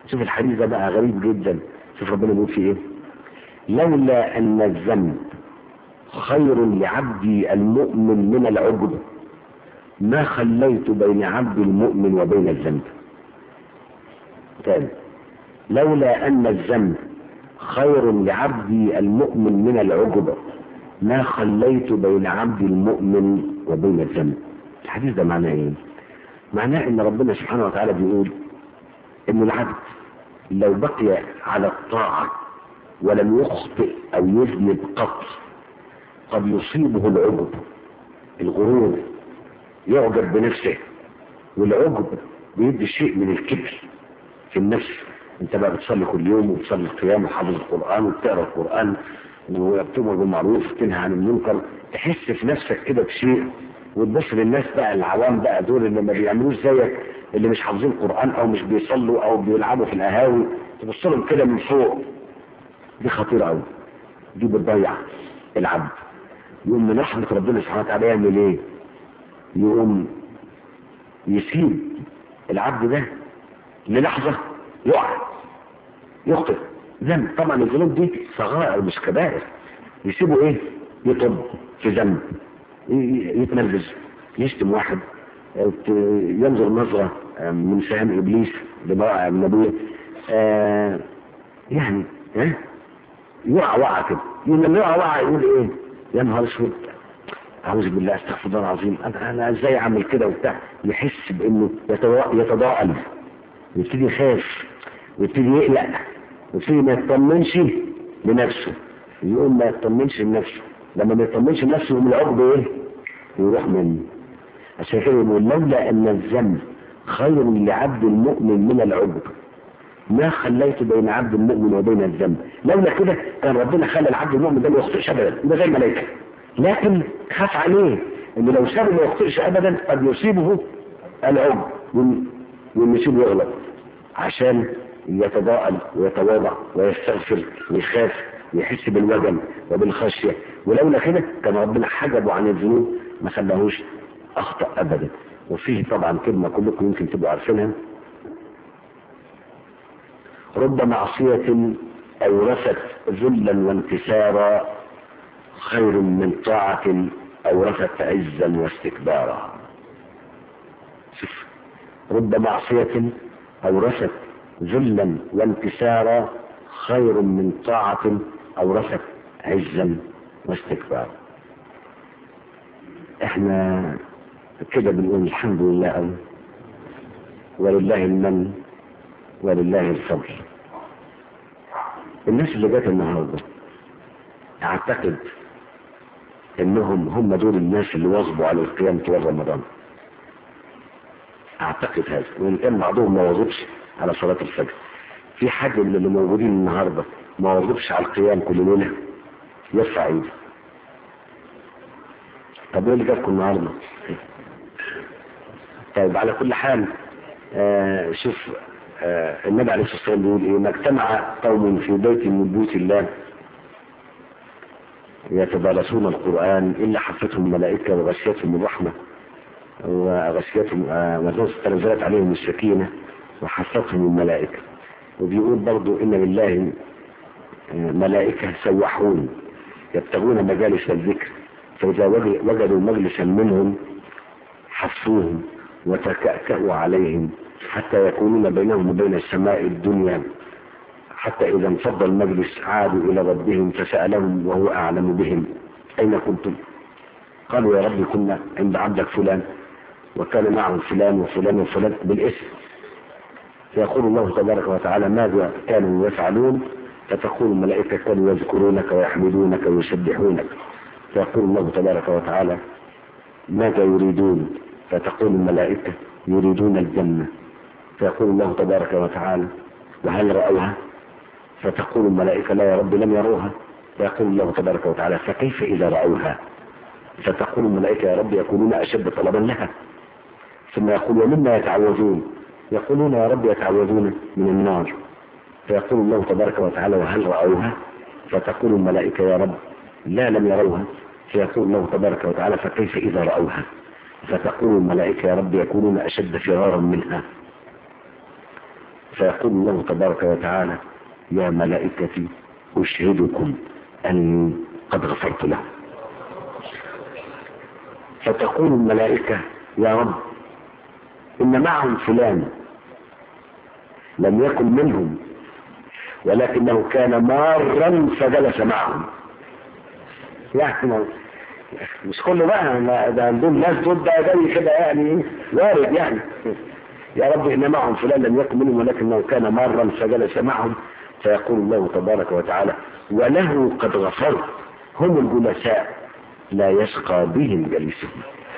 شوف الحديث ده بقى غريب جدا شوف ربنا بيقول فيه ايه لولا ان الذنب خير لعبدي المؤمن من العجب ما خليت بين عبد المؤمن وبين الذنب تاني لولا ان الذنب خير لعبدي المؤمن من العجب ما خليت بين عبد المؤمن وبين الذنب الحديث ده معناه ايه معناه ان ربنا سبحانه وتعالى بيقول ان العبد لو بقي على الطاعة ولم يخطئ او يذنب قط قد يصيبه العجب الغرور يعجب بنفسه والعجب بيدي شيء من الكبر في النفس انت بقى بتصلي كل يوم وبتصلي القيام وحافظ القرآن وبتقرا القرآن وبتؤمر بالمعروف وتنهى عن المنكر تحس في نفسك كده بشيء وتبص للناس بقى العوام بقى دول اللي ما بيعملوش زيك اللي مش حافظين القرآن او مش بيصلوا او بيلعبوا في القهاوي تبص لهم كده من فوق دي خطيرة قوي دي بتضيع العبد يقوم من رحمة ربنا سبحانه وتعالى يعمل ايه يقوم يسيب العبد ده للحظة يقع يخطئ ذنب طبعا الذنوب دي صغائر مش كبائر يسيبوا ايه يطب في ذنب يتنرفز يشتم واحد ينظر نظرة من سهام ابليس لبراء من ابوه آه يعني ها يقع وقع كده لما يقع وقع يقول ايه يا نهار اسود اعوذ بالله استغفر الله العظيم انا انا ازاي اعمل كده وبتاع يحس بانه يتضاءل ويبتدي يخاف ويبتدي يقلق ويبتدي ما يطمنش لنفسه يقوم ما يطمنش لنفسه لما ما يطمنش لنفسه يقوم العقد ايه يروح منه عشان كده يقول لولا ان الذنب خير لعبد المؤمن من العجب ما خليت بين عبد المؤمن وبين الذنب لولا كده كان ربنا خلى العبد المؤمن ده ما يخطئش ابدا ده زي الملائكه لكن خاف عليه انه لو سابه ما يخطئش ابدا قد يصيبه العجب وان يسيبه يغلط عشان يتضاءل ويتواضع ويستغفر ويخاف ويحس بالوجل وبالخشيه ولولا كده كان ربنا حجبه عن الذنوب ما خلاهوش اخطا ابدا وفيه طبعا كلمه كلكم يمكن تبقوا عارفينها رب معصية أورثت ذلا وانكسارا خير من طاعة أورثت عزا واستكبارا شوف رب معصية أورثت ذلا وانكسارا خير من طاعة أورثت عزا واستكبارا احنا كده بنقول الحمد لله أوي ولله المن ولله الفضل الناس اللي جت النهارده اعتقد انهم هم دول الناس اللي واظبوا على القيام طول رمضان اعتقد هذا وان كان بعضهم ما واظبش على صلاة الفجر في حد من اللي موجودين النهارده ما واظبش على القيام كل ليله يرفع ايده طب ايه اللي جابكم النهارده طيب على كل حال آه شوف آه النبي عليه الصلاه والسلام بيقول ايه ما اجتمع قوم في بيت من بيوت الله يتدارسون القران الا حفتهم الملائكه وغشيتهم الرحمه وغشيتهم آه تنزلت عليهم السكينه وحفتهم الملائكه وبيقول برضو ان لله آه ملائكه سواحون يبتغون مجالس الذكر فاذا وجدوا مجلسا منهم حفوهم وتكأكأوا عليهم حتى يكونون بينهم وبين السماء الدنيا حتى إذا انفض المجلس عادوا إلى ربهم فسألهم وهو أعلم بهم أين كنتم قالوا يا رب كنا عند عبدك فلان وكان معهم فلان وفلان وفلان بالاسم فيقول الله تبارك وتعالى ماذا كانوا يفعلون فتقول الملائكة كانوا يذكرونك ويحمدونك ويسبحونك فيقول الله تبارك وتعالى ماذا يريدون فتقول الملائكة يريدون الجنة فيقول الله تبارك وتعالى وهل رأوها فتقول الملائكة لا يا رب لم يروها فيقول الله تبارك وتعالى فكيف إذا رأوها فتقول الملائكة يا رب يكونون أشد طلبا لها ثم يقول ومما يتعوذون يقولون يا رب يتعوذون من النار فيقول الله تبارك وتعالى وهل رأوها فتقول الملائكة يا رب لا لم يروها فيقول الله تبارك وتعالى فكيف إذا رأوها فتقول الملائكة يا رب يكونون أشد فرارا منها فيقول الله تبارك وتعالى يا ملائكتي أشهدكم أني قد غفرت له فتقول الملائكة يا رب إن معهم فلان لم يكن منهم ولكنه كان مارا فجلس معهم يعني مش كله بقى ده عندهم ناس دول ده زي كده يعني وارد يعني يا رب إن معهم فلان لم يكن منهم ولكنه كان مارا فجلس معهم فيقول الله تبارك وتعالى وله قد غفرت هم الجلساء لا يشقى بهم جليسهم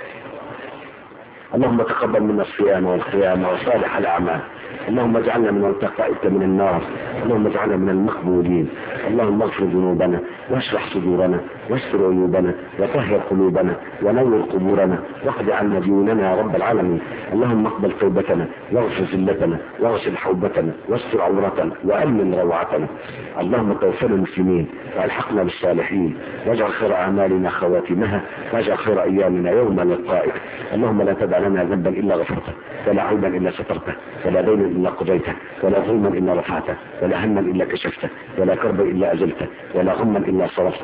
اللهم تقبل منا الصيام والقيام وصالح الاعمال اللهم اجعلنا من التقائك من النار اللهم اجعلنا من المقبولين اللهم اغفر ذنوبنا واشرح صدورنا واستر عيوبنا وطهر قلوبنا ونور قبورنا واقض عنا ديوننا يا رب العالمين اللهم اقبل توبتنا واغفر ذلتنا واغسل حوبتنا واستر عورتنا وامن روعتنا اللهم توفنا المسلمين والحقنا بالصالحين واجعل خير اعمالنا خواتمها واجعل خير ايامنا يوم لقائك اللهم لا تدع لنا ذنبا الا غفرته ولا عيبا الا سترته ولا دينا الا قضيته ولا ظلما الا رفعته ولا هما الا كشفته ولا كربا الا ازلته ولا غما الا صرفته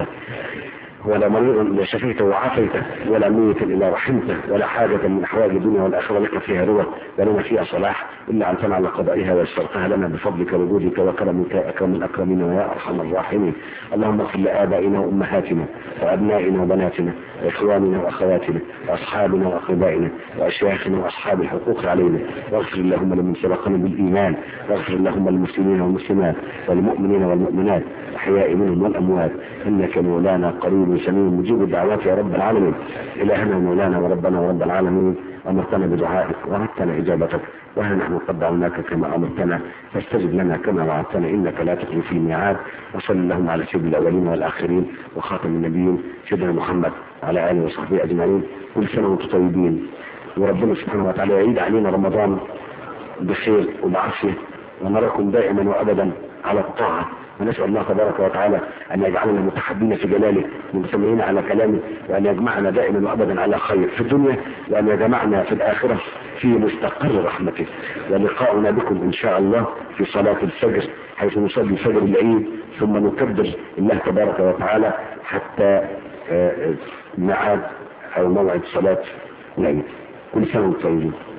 ولا مريضا الا شفيته وعافيته ولا ميتا الا رحمته ولا حاجة من احوال الدنيا والاخره لك فيها رضا ولنا فيها صلاح الا ان على قضائها ويسرتها لنا بفضلك وجودك وكرمك يا اكرم الاكرمين ويا ارحم الراحمين اللهم اغفر لابائنا وامهاتنا وابنائنا وبناتنا واخواننا واخواتنا واصحابنا واقربائنا واشياخنا واصحاب الحقوق علينا واغفر اللهم لمن سبقنا بالايمان واغفر اللهم للمسلمين والمسلمات والمؤمنين والمؤمنات الاحياء منهم والاموات انك مولانا قريب سميع مجيب الدعوات يا رب العالمين الهنا مولانا وربنا ورب العالمين امرتنا بدعائك وردتنا اجابتك وها نحن قد دعوناك كما امرتنا فاستجب لنا كما وعدتنا انك لا تخلف الميعاد وصل اللهم على سيد الاولين والاخرين وخاتم النبيين سيدنا محمد وعلى اله وصحبه اجمعين كل سنه وانتم طيبين وربنا سبحانه وتعالى يعيد علينا رمضان بخير وبعافيه ونراكم دائما وابدا على الطاعه ونسأل الله تبارك وتعالى أن يجعلنا متحبين في جلاله مستمعين على كلامه وأن يجمعنا دائما وأبدا على خير في الدنيا وأن يجمعنا في الآخرة في مستقر رحمته ولقاؤنا بكم إن شاء الله في صلاة الفجر حيث نصلي فجر العيد ثم نكبر الله تبارك وتعالى حتى ميعاد أو موعد صلاة العيد كل سنة وانتم طيبين